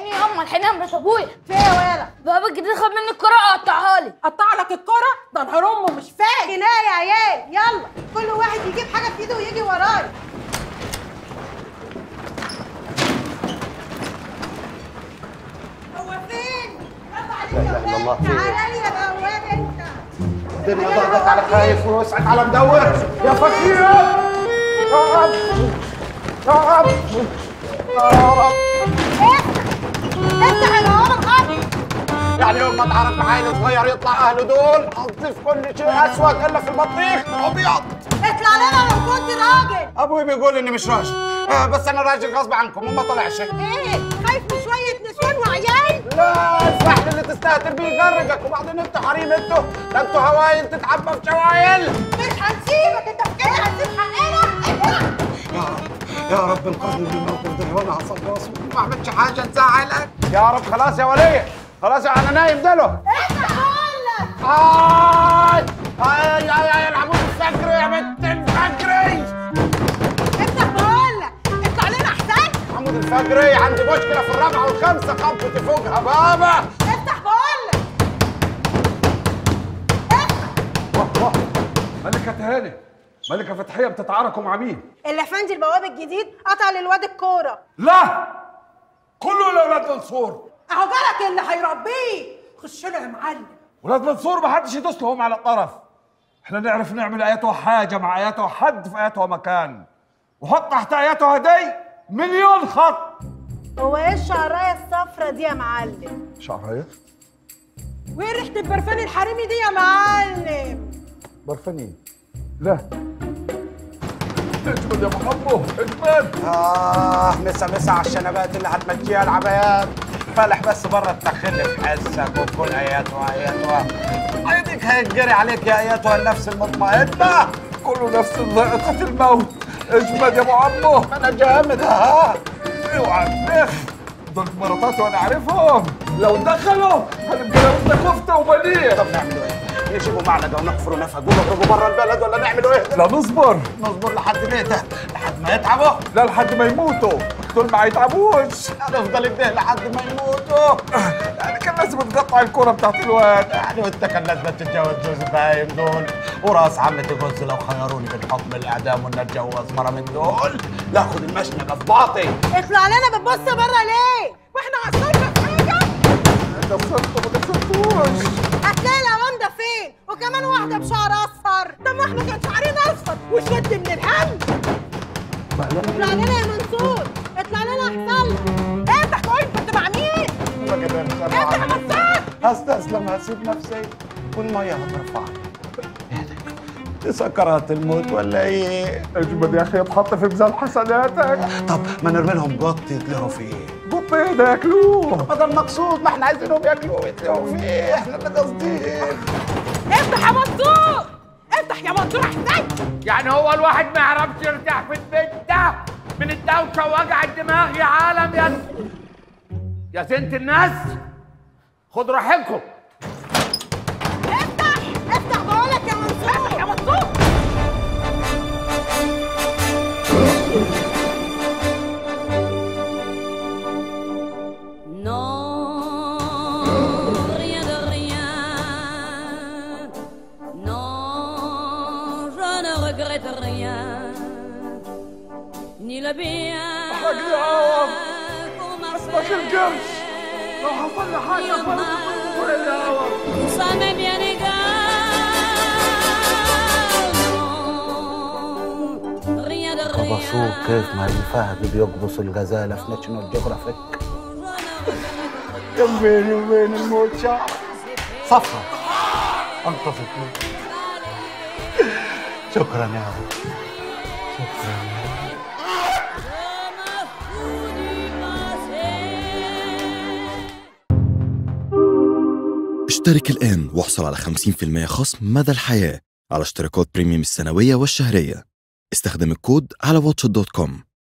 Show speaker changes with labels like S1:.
S1: الحقيني يا أم الحقيني يا مرات أبويا
S2: في ايه يا ولا
S1: بابا الجديد خد مني الكرة قطعها لي
S2: قطع لك الكرة ده نهار امه مش فاهم كناية يا عيال يلا كل واحد يجيب حاجة في ايده ويجي ورايا هو فين؟ يلا عليك
S3: لا
S2: يا
S3: إله إلا الله،
S2: ولاد
S3: في إيه؟
S2: تعالى لي يا بواب انت
S3: الدنيا ضغطت على خايف ووسعت على مدور يا فقير يا رب يا رب يا رب
S2: افتح العمر غلط
S3: يعني يوم ما اتعرف معايا صغير يطلع اهله دول قصدي في كل شيء اسود الا في البطيخ ابيض
S2: اطلع لنا لو كنت راجل
S3: ابوي بيقول اني مش راجل آه بس انا راجل غصب عنكم وما طلعش
S2: ايه خايف من شوية نسوان وعيال
S3: لا الفحل اللي تستهتر بيه يغرقك وبعدين انتوا حريم انتوا ده انتوا هوايل تتعبى في شوايل
S2: مش هنسيبك انت فاكر هنسيب حقنا
S3: يا رب يا رب انقذني من الموقف ده وانا عصب راسي ما عملتش حاجه تزعلك يا رب خلاص يا وليه خلاص انا نايم دلو
S2: افتح بقول لك
S3: آي آي آي آي العمود الفجري يا بنت الفجري
S2: افتح بقول لك اطلع لنا احسن
S3: عمود الفجري عندي مشكلة في الرابعة والخامسة خبطتي فوقها بابا
S2: افتح بقول لك افتح
S4: ملكة هاني ملكة فتحية بتتعاركوا مع مين؟
S2: الافندي البواب الجديد قطع للواد الكوره
S4: لا كله لأولاد منصور
S2: اهو جالك اللي هيربيه خش له يا معلم
S4: ولاد منصور ما حدش يدوس لهم على الطرف احنا نعرف نعمل اياته حاجة مع اياته حد في اياته مكان وحط تحت اياته دي مليون خط
S2: هو ايه الشعرايه الصفرة دي يا معلم
S4: شعراية
S2: وايه ريحه البرفان الحريمي دي يا معلم
S4: برفانين لا اجمد يا محمد اجمد
S3: آه مسا مسا على الشنبات اللي هتمشيها العبايات فالح بس بره تدخلني في حسك وكل اياتها اياتها عينك هيتجري عليك يا اياتها النفس المطمئنة
S4: كله نفس ذائقة الموت اجمد يا ابو عمو
S3: انا جامد ها
S4: اوعى تنخ دول مراتات وانا عارفهم لو دخلوا هنبقى لابد كفته وبنيه
S3: طب نعملوا ايه؟ نجيبوا معلقة ونحفروا نفق ونخرجوا بره البلد ولا نعملوا ايه؟
S4: لا نصبر
S3: نصبر لحد متى؟ لحد ما يتعبوا؟
S4: لا لحد ما يموتوا دول ما يتعبوش
S3: هنفضل كده لحد ما يموتوا
S4: يعني كان لازم تقطع الكرة بتاعت الواد
S3: يعني وانت كان لازم تتجوز جوز البهايم دول وراس عمتي جوز لو خيروني بين حكم الاعدام وان اتجوز مره من دول لاخد المشنقه في باطي
S2: اطلع لنا بتبص بره ليه واحنا عصرنا في حاجه
S4: كسرته ما كسرتوش
S2: هتلاقي الأوان ده فين وكمان واحده بشعر اصفر طب ما احنا كان شعرنا اصفر وشد من الهم اطلع لنا يا منصور اطلع لنا احسن لك افتح بقول كنت مع مين
S3: ما قدرتش
S2: افتح
S3: انا
S2: بصات
S3: هستسلم هسيب نفسي والميه هترفعني دي سكرات الموت ولا ايه؟
S4: اجمد يا اخي اتحط في ميزان حسناتك
S3: طب ما نرمي لهم قط يتلهوا فيه
S4: قط ايه ده ياكلوه
S3: ما ده المقصود ما احنا عايزينهم ياكلوا ويتلهوا فيه احنا اللي قاصدين
S2: افتح يا منصور افتح يا منصور احسن
S5: يعني هو الواحد ما يعرفش يرتاح في البيت ده من الدوشه ووجع الدماغ يا عالم يا يا زينة الناس خد راحتكم
S2: افتح افتح بقولك يا منصور افتح يا منصور
S6: Non, rien de rien. Non, je ne regrette rien. Ni le bien qu'on m'a
S4: اسمك القرش لو
S6: fait,
S4: حصل لي
S6: ni
S4: حاجة
S6: le
S4: برضه
S6: mal.
S4: وين الهوا
S6: Tout ça m'est bien égal. Non, rien de rien.
S3: بصوك كيف ما الفهد بيقبص الغزاله في ناشونال جيوغرافيك
S6: Je ne
S3: كان بيني وبين الموت شعر صفرة انقذت شكرا يا رب شكرا يا رب
S6: me fous du passé.
S7: اشترك الآن واحصل على 50% خصم مدى الحياة على اشتراكات بريميوم السنوية والشهرية استخدم الكود على واتش دوت كوم